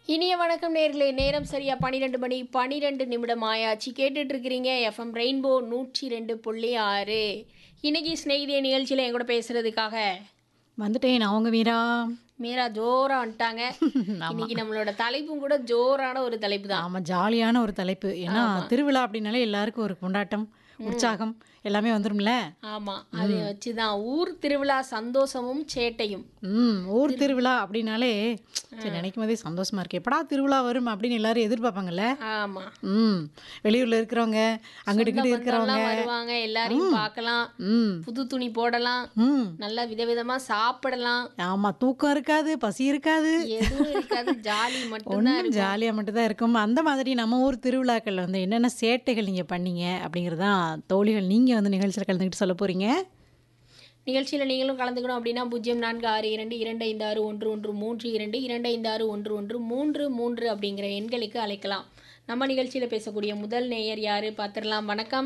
இனிய வணக்கம் நேர்களே நேரம் சரியா பன்னிரெண்டு மணி பன்னிரெண்டு நிமிடம் ஆயாச்சு கேட்டுட்டு இருக்கிறீங்க எஃப்எம் ரெயின்போ நூற்றி ரெண்டு புள்ளி ஆறு இன்னைக்கு ஸ்நேகிதிய நிகழ்ச்சியில் என் கூட பேசுறதுக்காக வந்துட்டேன் நான் உங்க வீரா மீரா ஜோரா வந்துட்டாங்க இன்னைக்கு நம்மளோட தலைப்பும் கூட ஜோரான ஒரு தலைப்பு தான் ஆமா ஜாலியான ஒரு தலைப்பு ஏன்னா திருவிழா அப்படின்னாலே எல்லாருக்கும் ஒரு கொண்டாட்டம் உற்சாகம் எல்லாமே வந்துரும்ல ஆமா அதை வச்சுதான் ஊர் திருவிழா சந்தோஷமும் சேட்டையும் ம் ஊர் திருவிழா அப்படின்னாலே சரி நினைக்கும் போதே சந்தோஷமா இருக்கு எப்படா திருவிழா வரும் அப்படின்னு எல்லாரும் எதிர்பார்ப்பாங்கல்ல ஆமா ம் வெளியூர்ல இருக்கிறவங்க அங்கிட்டு இங்கிட்டு இருக்கிறவங்க எல்லாம் வருவாங்க எல்லாரையும் பார்க்கலாம் ம் புது துணி போடலாம் ம் நல்லா விதவிதமா சாப்பிடலாம் ஆமா தூக்கம் இருக்காது பசி இருக்காது எதுவும் இருக்காது ஜாலி மட்டும் ஒன்றும் ஜாலியாக மட்டும்தான் இருக்கும் அந்த மாதிரி நம்ம ஊர் திருவிழாக்களில் வந்து என்னென்ன சேட்டைகள் நீங்கள் பண்ணீங்க அப்படிங்கிறதான் தோழிகள் நீங்கள் வந்து நிகழ்ச்சியில் கலந்துக்கிட்டு சொல்ல போகிறீங்க நிகழ்ச்சியில் நீங்களும் கலந்துக்கணும் அப்படின்னா பூஜ்ஜியம் நான்கு ஆறு இரண்டு இரண்டு ஐந்து ஆறு ஒன்று ஒன்று மூன்று இரண்டு இரண்டு ஐந்து ஆறு ஒன்று ஒன்று மூன்று மூன்று அப்படிங்கிற எண்களுக்கு அழைக்கலாம் நம்ம நிகழ்ச்சியில் பேசக்கூடிய முதல் நேயர் யாரு பார்த்துடலாம் வணக்கம்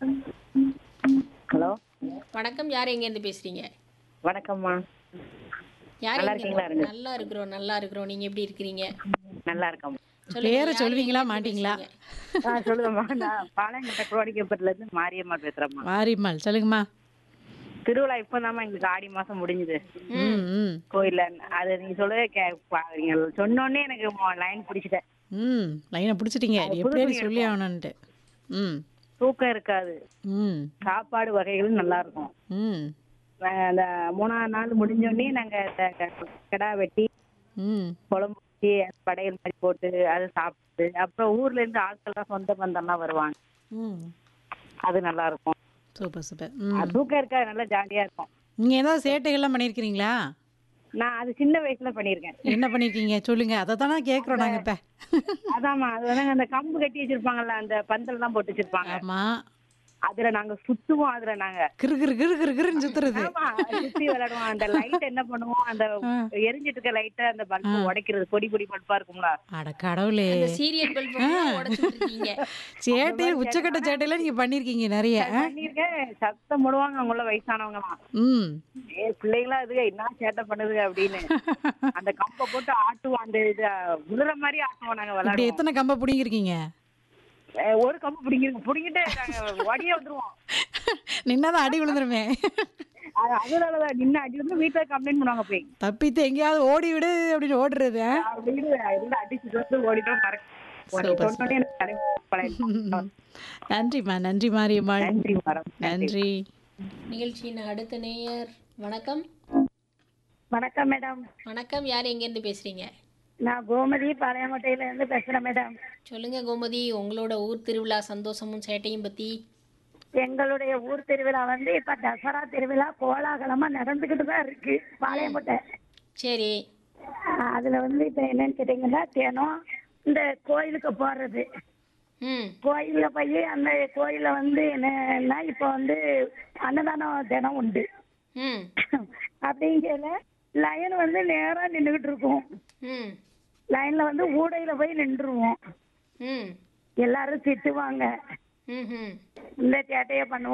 ஹலோ வணக்கம் யார் எங்கேருந்து பேசுறீங்க வணக்கம்மா யார் நல்லா எங்க இருக்கீங்களா நல்லா இருக்கிறோம் நல்லா இருக்கிறோம் நீங்க எப்படி இருக்கிறீங்க நல்லா இருக்கம்மா பேரை யார் சொல்லுவீங்களா எங்கேருந்து மாட்டீங்களா பேசுறீங்க? ஆ சொல்லுங்கம்மா நான் பாளையங்கோட்டை குரோடிக்கப்பட்டில இருந்து மாரியம்மா பேசுறேம்மா மாரியம்மாள் சொல்லுங்கம்மா திருவிழா இப்போதாம்மா எங்களுக்கு ஆடி மாசம் முடிஞ்சுது ம் ம் கோயில்ல அது நீங்க சொல்லவே கே பா- நீங்க சொன்னோடனே எனக்கு லைன் பிடிச்சிட்டேன் ம் லைனை பிடிச்சிட்டீங்க எப்படி சொல்லி ஆகணுன்ட்டு ம் தூக்கம் இருக்காது ம் சாப்பாடு வகைகளும் நல்லா இருக்கும் ம் நாங்க அந்த மூணாவது நாள் முடிஞ்சோடனே நாங்க இந்த க- கிடா வெட்டி ம் குழம்பு வச்சு படையல் மாதிரி போட்டு அதை சாப்பிட்டு அப்புறம் ஊர்ல இருந்து ஆட்கள்லாம் சொந்த பந்தம்லாம் வருவாங்க ம் அது நல்லா இருக்கும் சூப்பர் சூப்பர் ம் அது தூக்கம் இருக்காது நல்லா ஜாலியா இருக்கும் நீங்கள் ஏதாவது சேட்டைகள்லாம் பண்ணியிருக்கிறீங்களா நான் அது சின்ன வயசுல பண்ணியிருக்கேன் என்ன பண்ணியிருக்கீங்க சொல்லுங்க அதை தானே கேட்குறோம் நாங்கள் இப்போ அதாம்மா அது வந்து அந்த கம்பு கட்டி வச்சிருப்பாங்கல்ல அந்த பந்தல் எல்லாம் போட்டு வச்சிருப்பாங்க ஆமாம் அதுல நாங்க சுத்துவோம் அதுல நாங்க கிறு கிறு கிறு கிறு கிறுன்னு சுத்துறது ஆமா சுத்தி விளையாடுவோம் அந்த லைட் என்ன பண்ணுவோம் அந்த எரிஞ்சிட்டு இருக்க லைட்ட அந்த பல்பு உடைக்கிறது பொடி பொடி பல்பா இருக்கும்ல அட கடவுளே இந்த சீரியல் பல்பு உடச்சு விட்டுருக்கீங்க சேட்டை உச்சக்கட்ட சேட்டையில நீங்க பண்ணிருக்கீங்க நிறைய ஆ? பண்ணிருக்கேன் சத்தம் போடுவாங்க அவங்கள வயசானவங்கலாம் ம் ஏ பிள்ளைங்களா இது என்ன சேட்டை பண்ணுது அப்படின்னு அந்த கம்பை போட்டு ஆட்டுவோம் அந்த இது விழுற மாதிரி ஆட்டுவோம் நாங்க இப்படி விளையாடுவோம் எத்தனை கம்ப பிடிங்கிருக்கீங்க ஏ, ஒரு கம்பு பிடிங்கி பிடிங்கிட்டு நாங்க ஓடியே வந்துருவோம் நின்னாதான் அடி விழுந்துருமே அது அதனாலதான் நின்று அடி வந்து வீட்டுல கம்ப்ளைண்ட் பண்ணுவாங்க போய் தப்பித்து எங்கேயாவது ஓடி விடு அப்படின்னு ஓடுறது ஆ? அப்படின்னு இருந்து அடிச்சுட்டு வந்து ஓடிட்டோம் மறக்க Super, சொன்னோடனே எனக்கு தலைவலி பழகிடும். நன்றிம்மா நன்றி மாரியம்மாள் நன்றி மரம் நன்றி நிகழ்ச்சியின் அடுத்த நேயர் வணக்கம் வணக்கம் மேடம் வணக்கம் யார் எங்கேருந்து பேசுறீங்க நான் கோமதி பாளையங்கோட்டையில இருந்து பேசுறேன் மேடம் சொல்லுங்க கோமதி உங்களோட ஊர் திருவிழா சந்தோஷமும் சேட்டையும் பத்தி எங்களுடைய ஊர் திருவிழா வந்து இப்ப தசரா திருவிழா கோலாகலமா நடந்துகிட்டு தான் இருக்கு பாளையங்கோட்டை சரி ஆஹ் அதுல வந்து இப்ப என்னன்னு கேட்டீங்கன்னா தினம் இந்த கோயிலுக்கு போறது ம் கோயில்ல போய் அந்த கோயில்ல வந்து என்னன்னா இப்ப வந்து அன்னதானம் தினம் உண்டு ம் அப்படிங்கல லைன் வந்து நேரா நின்றுகிட்டு இருக்கும் ம் லைன்ல வந்து ஊடையில போய் நின்றுருவோம் ம் எல்லாரும் திட்டுவாங்க ம் ம் இந்த சேட்டைய பண்ணுவோம்